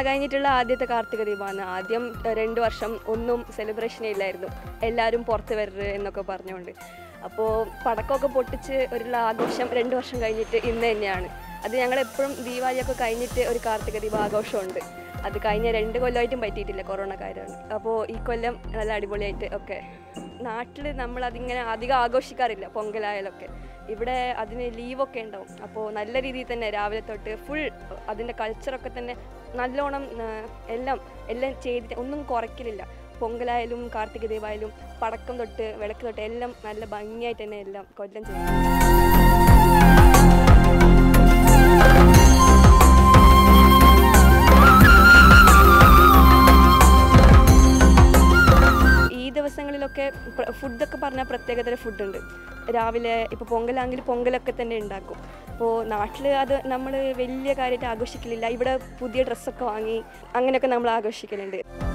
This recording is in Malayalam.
കഴിഞ്ഞിട്ടുള്ള ആദ്യത്തെ കാർത്തിക ദീപമാണ് ആദ്യം ഏഹ്, രണ്ട് വർഷം ഒന്നും സെലിബ്രേഷനേ ഇല്ലായിരുന്നു എല്ലാവരും പുറത്ത് വരരുത് എന്നൊക്കെ പറഞ്ഞുകൊണ്ട് അപ്പോൾ പടക്കമൊക്കെ പൊട്ടിച്ച് ഒരു ആഘോഷം രണ്ട് വർഷം കഴിഞ്ഞിട്ട് ഇന്ന് തന്നെയാണ് അത് ഞങ്ങൾ എപ്പോഴും ദീപാവലിയൊക്കെ കഴിഞ്ഞിട്ട് ഒരു കാർത്തിക ദീപ ആഘോഷമുണ്ട് അത് കഴിഞ്ഞ രണ്ട് കൊല്ലമായിട്ടും പറ്റിയിട്ടില്ല കൊറോണ കാര്യമാണ് അപ്പോൾ ഈ കൊല്ലം നല്ല അടിപൊളിയായിട്ട് ഒക്കെ നാട്ടിൽ നമ്മൾ അതിങ്ങനെ അധികം ആഘോഷിക്കാറില്ല പൊങ്കലായാലൊക്കെ ഇവിടെ അതിന് ലീവൊക്കെ ഉണ്ടാവും അപ്പോൾ നല്ല രീതിയിൽ തന്നെ രാവിലെ തൊട്ട് ഫുൾ അതിൻ്റെ കൾച്ചറൊക്കെ തന്നെ നല്ലോണം ആ, എല്ലാം എല്ലാം ചെയ്തിട്ട് ഒന്നും കുറയ്ക്കലില്ല പൊങ്കലായാലും കാർത്തിക ദീപായാലും പടക്കം തൊട്ട് വിളക്ക് തൊട്ട് എല്ലാം നല്ല ഭംഗിയായിട്ട് തന്നെ എല്ലാം കൊല്ലം ചെയ്യും ഈ ദിവസങ്ങളിലൊക്കെ പ്ര- ഫുഡൊക്കെ പറഞ്ഞാൽ പ്രത്യേകതര ഫുഡുണ്ട് രാവിലെ ഇപ്പോൾ പൊങ്കലാണെങ്കിൽ പൊങ്കലൊക്കെ തന്നെ ഉണ്ടാക്കും അപ്പോൾ നാട്ടിൽ അത് നമ്മൾ വലിയ കാര്യമായിട്ട് ആഘോഷിക്കലില്ല ഇവിടെ പുതിയ ഡ്രസ്സൊക്കെ വാങ്ങി അങ്ങനെയൊക്കെ നമ്മൾ ആഘോഷിക്കലുണ്ട്